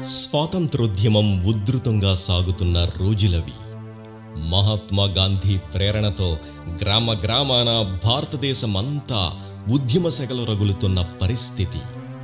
స్వాతంత్రోద్యమం ఉధృతంగా సాగుతున్న రోజులవి మహాత్మా గాంధీ ప్రేరణతో గ్రామ గ్రామాన భారతదేశమంతా ఉద్యమ సెగలు రగులుతున్న పరిస్థితి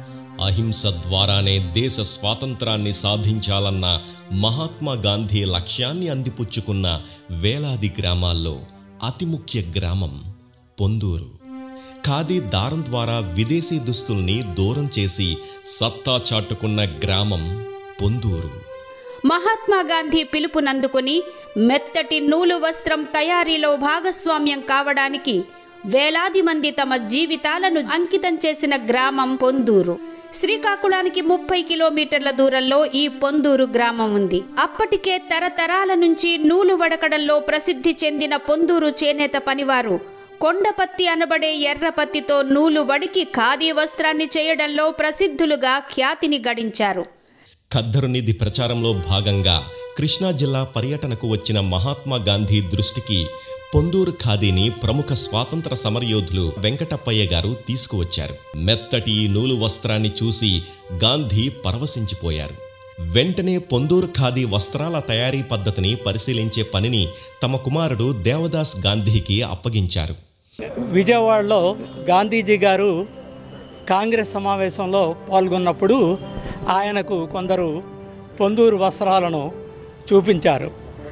అహింస ద్వారానే దేశ స్వాతంత్రాన్ని సాధించాలన్న మహాత్మా గాంధీ లక్ష్యాన్ని అందిపుచ్చుకున్న వేలాది గ్రామాల్లో అతి ముఖ్య గ్రామం పొందూరు ఖాదీ దారం ద్వారా విదేశీ దుస్తుల్ని దూరం చేసి సత్తా చాటుకున్న గ్రామం పొందూరు మహాత్మా గాంధీ పిలుపునందుకుని మెత్తటి నూలు వస్త్రం తయారీలో భాగస్వామ్యం కావడానికి వేలాది మంది తమ జీవితాలను అంకితం చేసిన గ్రామం పొందూరు శ్రీకాకుళానికి ముప్పై కిలోమీటర్ల దూరంలో ఈ పొందూరు గ్రామం ఉంది అప్పటికే తరతరాల నుంచి నూలు వడకడంలో ప్రసిద్ధి చెందిన పొందూరు చేనేత పనివారు కొండపత్తి అనబడే ఎర్రపత్తితో నూలు వడికి ఖాదీ వస్త్రాన్ని చేయడంలో ప్రసిద్ధులుగా ఖ్యాతిని గడించారు ఖద్దరు నిధి ప్రచారంలో భాగంగా కృష్ణా జిల్లా పర్యటనకు వచ్చిన మహాత్మా గాంధీ దృష్టికి పొందూరు ఖాదీని ప్రముఖ స్వాతంత్ర సమరయోధులు వెంకటప్పయ్య గారు తీసుకువచ్చారు మెత్తటి ఈ నూలు వస్త్రాన్ని చూసి గాంధీ పరవశించిపోయారు వెంటనే పొందూరు ఖాదీ వస్త్రాల తయారీ పద్ధతిని పరిశీలించే పనిని తమ కుమారుడు దేవదాస్ గాంధీకి అప్పగించారు విజయవాడలో గాంధీజీ గారు కాంగ్రెస్ సమావేశంలో పాల్గొన్నప్పుడు ఆయనకు కొందరు పొందూరు వస్త్రాలను చూపించారు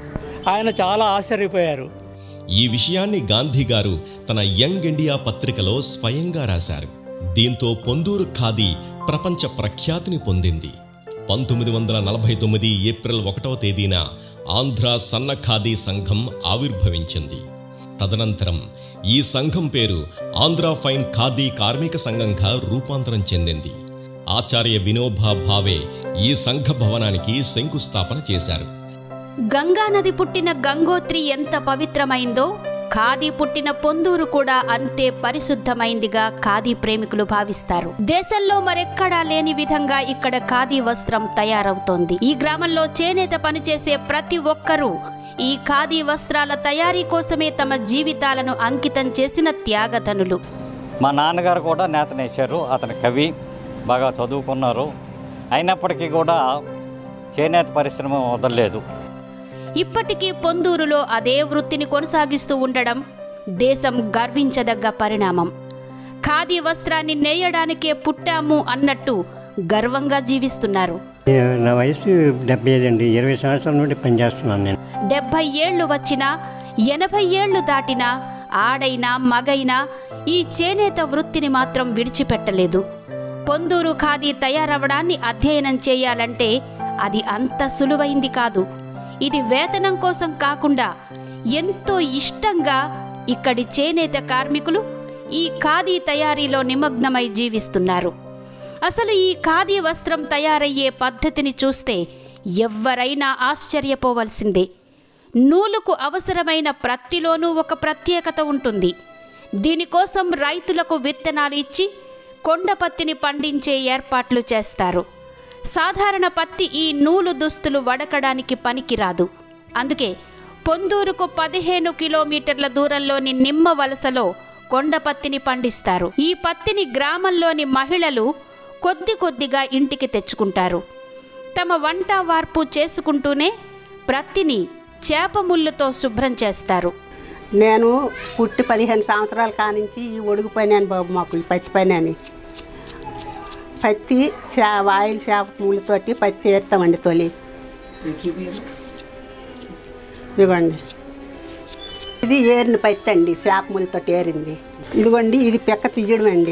ఆయన చాలా ఆశ్చర్యపోయారు ఈ విషయాన్ని గాంధీ గారు తన యంగ్ ఇండియా పత్రికలో స్వయంగా రాశారు దీంతో పొందూరు ఖాదీ ప్రపంచ ప్రఖ్యాతిని పొందింది పంతొమ్మిది వందల నలభై తొమ్మిది ఏప్రిల్ ఒకటవ తేదీన ఆంధ్ర సన్న ఖాదీ సంఘం ఆవిర్భవించింది తదనంతరం ఈ సంఘం పేరు ఆంధ్ర ఫైన్ ఖాదీ కార్మిక సంఘంగా రూపాంతరం చెందింది ఆచార్య వినోబా భావే ఈ సంఘ భవనానికి శంకుస్థాపన చేశారు గంగా నది పుట్టిన గంగోత్రి ఎంత పవిత్రమైందో ఖాదీ పుట్టిన పొందూరు కూడా అంతే పరిశుద్ధమైందిగా ఖాదీ ప్రేమికులు భావిస్తారు దేశంలో మరెక్కడా లేని విధంగా ఇక్కడ ఖాదీ వస్త్రం తయారవుతోంది ఈ గ్రామంలో చేనేత పనిచేసే ప్రతి ఒక్కరూ ఈ ఖాదీ వస్త్రాల తయారీ కోసమే తమ జీవితాలను అంకితం చేసిన త్యాగతనులు మా నాన్నగారు కూడా నేత నేశారు అతని కవి బాగా చదువుకున్నారు అయినప్పటికీ కూడా చేనేత పరిశ్రమ వదలలేదు ఇప్పటికీ పొందూరులో అదే వృత్తిని కొనసాగిస్తూ ఉండడం దేశం గర్వించదగ్గ పరిణామం ఖాదీ వస్త్రాన్ని నేయడానికే పుట్టాము అన్నట్టు గర్వంగా జీవిస్తున్నారు నా వయసు డెబ్బై ఐదు అండి ఇరవై సంవత్సరాల నుండి పనిచేస్తున్నాను నేను డెబ్భై ఏళ్లు వచ్చినా ఎనభై ఏళ్లు దాటినా ఆడైనా మగైనా ఈ చేనేత వృత్తిని మాత్రం విడిచిపెట్టలేదు పొందూరు ఖాదీ తయారవడాన్ని అధ్యయనం చేయాలంటే అది అంత సులువైంది కాదు ఇది వేతనం కోసం కాకుండా ఎంతో ఇష్టంగా ఇక్కడి చేనేత కార్మికులు ఈ ఖాదీ తయారీలో నిమగ్నమై జీవిస్తున్నారు అసలు ఈ ఖాదీ వస్త్రం తయారయ్యే పద్ధతిని చూస్తే ఎవ్వరైనా ఆశ్చర్యపోవలసిందే నూలుకు అవసరమైన ప్రత్తిలోనూ ఒక ప్రత్యేకత ఉంటుంది దీనికోసం రైతులకు విత్తనాలు ఇచ్చి కొండపత్తిని పండించే ఏర్పాట్లు చేస్తారు సాధారణ పత్తి ఈ నూలు దుస్తులు వడకడానికి పనికిరాదు అందుకే పొందూరుకు పదిహేను కిలోమీటర్ల దూరంలోని నిమ్మ వలసలో కొండపత్తిని పండిస్తారు ఈ పత్తిని గ్రామంలోని మహిళలు కొద్ది కొద్దిగా ఇంటికి తెచ్చుకుంటారు తమ వంట వార్పు చేసుకుంటూనే ప్రత్తిని చేప ముళ్ళుతో శుభ్రం చేస్తారు నేను పుట్టి పదిహేను సంవత్సరాల కానించి ఈ ఒడుగు పని అని బాబు మాకు ఈ పత్తి పని అని పత్తి చా ఆయిల్ చేప మూలతోటి పత్తి ఏరుతామండి తొలి ఇదిగోండి ఇది ఏరిన పత్తి అండి చేప మూలతోటి ఏరింది ఇదిగోండి ఇది పెక్క తీయడం అండి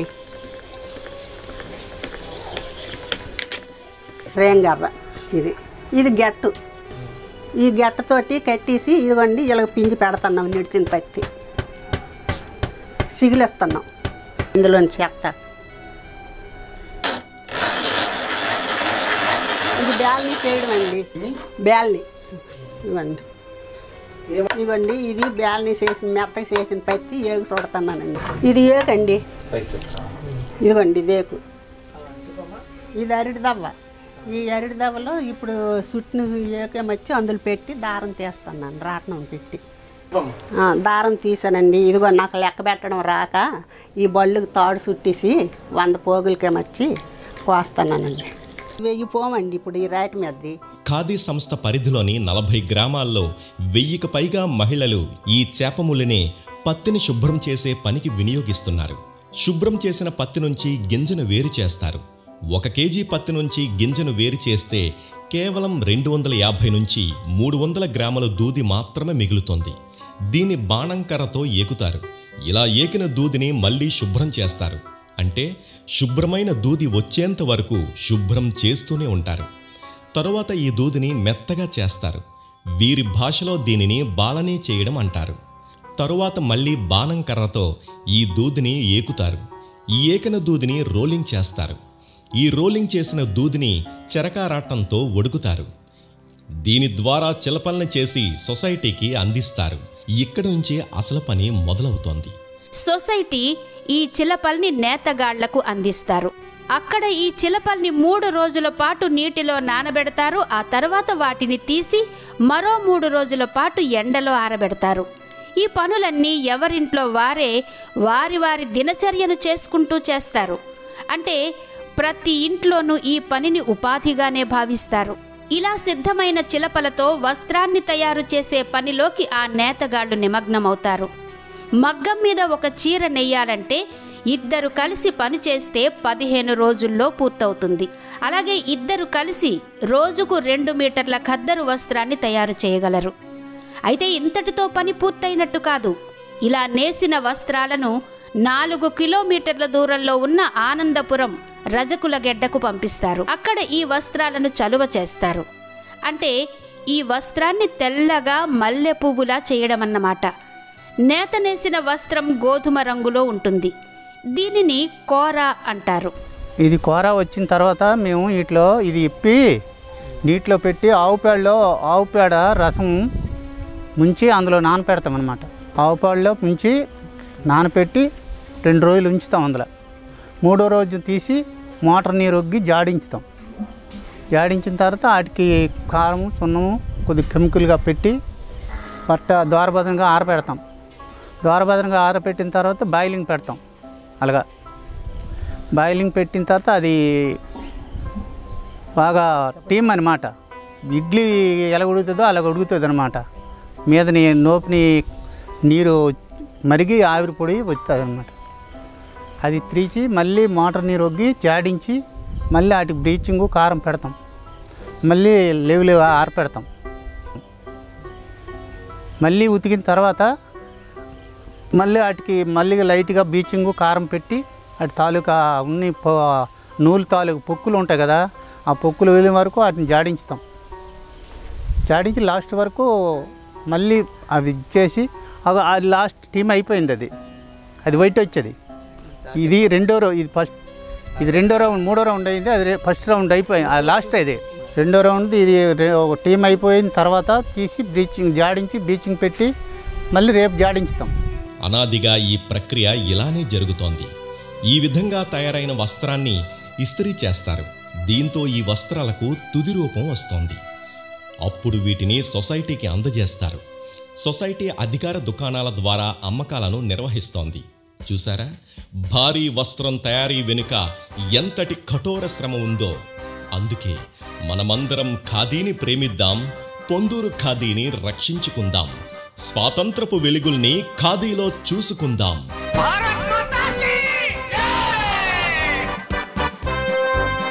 రేంగర్ర ఇది ఇది గెట్టు ఈ గెట్టతోటి కట్టేసి ఇదిగోండి ఇలా పిండి పెడుతున్నాం నిడిచిన పత్తి సిగిలేస్తున్నాం ఇందులోని చెత్త ఇది బ్యాల్ని చేయడం అండి బ్యాల్ని ఇవ్వండి ఇదిగోండి ఇది బ్యాల్ని చేసిన మెత్తగా చేసిన పత్తి ఏగు చూడుతున్నానండి ఇది ఏకండి ఇదిగోండి ఇది ఏకు ఇది అరటి దవ్వ ఈ అరటి దవ్వలో ఇప్పుడు సుట్టిన ఏకేమొచ్చి అందులో పెట్టి దారం తీస్తున్నాను రాట్నం పెట్టి ఆ, దారం తీసానండి ఇదిగో నాకు లెక్క పెట్టడం రాక ఈ బళ్ళుకి తాడు చుట్టేసి వంద పోగులకేమొచ్చి కోస్తున్నానండి వెయ్యి పోమండి ఇప్పుడు ఈ రేటు మీదది ఖాదీ సంస్థ పరిధిలోని నలభై గ్రామాల్లో వెయ్యికి పైగా మహిళలు ఈ చేపములిని పత్తిని శుభ్రం చేసే పనికి వినియోగిస్తున్నారు శుభ్రం చేసిన పత్తి నుంచి గింజను వేరు చేస్తారు ఒక కేజీ పత్తి నుంచి గింజను వేరు చేస్తే కేవలం రెండు వందల యాభై నుంచి మూడు వందల గ్రాముల దూది మాత్రమే మిగులుతోంది దీన్ని బాణంకర్రతో ఏకుతారు ఇలా ఏకిన దూదిని మళ్ళీ శుభ్రం చేస్తారు అంటే శుభ్రమైన దూది వచ్చేంత వరకు శుభ్రం చేస్తూనే ఉంటారు తరువాత ఈ దూదిని మెత్తగా చేస్తారు వీరి భాషలో దీనిని బాలనీ చేయడం అంటారు తరువాత మళ్ళీ బాణం కర్రతో ఈ దూదిని ఏకుతారు ఈ ఏకిన దూదిని రోలింగ్ చేస్తారు ఈ రోలింగ్ చేసిన దూదిని చెరకారాటంతో ఒడుకుతారు దీని ద్వారా చిలపల్ని చేసి సొసైటీకి అందిస్తారు ఇక్కడి నుంచే అసలు పని మొదలవుతోంది సొసైటీ ఈ చిలపల్ని నేతగాళ్లకు అందిస్తారు అక్కడ ఈ చిలపల్ని మూడు రోజుల పాటు నీటిలో నానబెడతారు ఆ తర్వాత వాటిని తీసి మరో మూడు రోజుల పాటు ఎండలో ఆరబెడతారు ఈ పనులన్నీ ఎవరింట్లో వారే వారి వారి దినచర్యను చేసుకుంటూ చేస్తారు అంటే ప్రతి ఇంట్లోనూ ఈ పనిని ఉపాధిగానే భావిస్తారు ఇలా సిద్ధమైన చిలపలతో వస్త్రాన్ని తయారు చేసే పనిలోకి ఆ నేతగాళ్లు నిమగ్నమవుతారు మగ్గం మీద ఒక చీర నెయ్యాలంటే ఇద్దరు కలిసి పనిచేస్తే పదిహేను రోజుల్లో పూర్తవుతుంది అలాగే ఇద్దరు కలిసి రోజుకు రెండు మీటర్ల ఖద్దరు వస్త్రాన్ని తయారు చేయగలరు అయితే ఇంతటితో పని పూర్తయినట్టు కాదు ఇలా నేసిన వస్త్రాలను నాలుగు కిలోమీటర్ల దూరంలో ఉన్న ఆనందపురం రజకుల గెడ్డకు పంపిస్తారు అక్కడ ఈ వస్త్రాలను చలువ చేస్తారు అంటే ఈ వస్త్రాన్ని తెల్లగా మల్లె పువ్వులా చేయడం అన్నమాట నేత నేసిన వస్త్రం గోధుమ రంగులో ఉంటుంది దీనిని కోర అంటారు ఇది కూర వచ్చిన తర్వాత మేము వీటిలో ఇది ఇప్పి నీటిలో పెట్టి ఆవు పేడలో ఆవు పేడ రసం ముంచి అందులో నానపెడతాం అనమాట ఆవు పేడలో ముంచి నానపెట్టి రెండు రోజులు ఉంచుతాం అందులో మూడో రోజు తీసి మోటార్ నీరు ఒగ్గి జాడించుతాం జాడించిన తర్వాత వాటికి కారం సున్నము కొద్ది కెమికల్గా పెట్టి పట్ట ద్వారభద్రంగా ఆరపెడతాం ద్వారభద్రంగా ఆరపెట్టిన తర్వాత బాయిలింగ్ పెడతాం అలాగా బాయిలింగ్ పెట్టిన తర్వాత అది బాగా టీమ్ అనమాట ఇడ్లీ ఎలా ఉడుకుతుందో అలా ఉడుకుతుంది అనమాట మీదని నోపిని నీరు మరిగి ఆవిరి పొడి వస్తుంది అనమాట అది తీసి మళ్ళీ మోటార్ నీరు ఒగ్గి జాడించి మళ్ళీ వాటి బ్లీచింగు కారం పెడతాం మళ్ళీ లెవెల్ ఆరపెడతాం మళ్ళీ ఉతికిన తర్వాత మళ్ళీ వాటికి మళ్ళీ లైట్గా బీచింగు కారం పెట్టి వాటి తాలూకా ఉన్ని పొ- నూలు తాలూకు పొక్కులు ఉంటాయి కదా ఆ పొక్కులు వెళ్ళే వరకు వాటిని జాడించుతాం జాడించి లాస్ట్ వరకు మళ్ళీ అవి ఇచ్చేసి అగ- అది లాస్ట్ టీమ్ అయిపోయింది అది అది వైట్ వచ్చేది ఇది రెండో రౌండ్ ఇది ఫస్ట్ ఇది రెండో రౌండ్ మూడో రౌండ్ అయింది అది రే- ఫస్ట్ రౌండ్ అయిపోయింది అది లాస్ట్ ఇది రెండో రౌండ్ ఇది రె- ఒక టీం అయిపోయిన తర్వాత తీసి బ్లీచింగ్ జాడించి బ్లీచింగ్ పెట్టి మళ్ళీ రేపు జాడించుతాం అనాదిగా ఈ ప్రక్రియ ఇలానే జరుగుతోంది ఈ విధంగా తయారైన వస్త్రాన్ని ఇస్త్రీ చేస్తారు దీంతో ఈ వస్త్రాలకు తుది రూపం వస్తోంది అప్పుడు వీటిని సొసైటీకి అందజేస్తారు సొసైటీ అధికార దుకాణాల ద్వారా అమ్మకాలను నిర్వహిస్తోంది చూసారా భారీ వస్త్రం తయారీ వెనుక ఎంతటి కఠోర శ్రమ ఉందో అందుకే మనమందరం ఖాదీని ప్రేమిద్దాం పొందూరు ఖాదీని రక్షించుకుందాం స్వాతంత్రపు వెలుగుల్ని ఖాదీలో చూసుకుందాం भारत माता की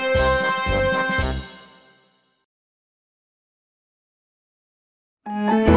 जय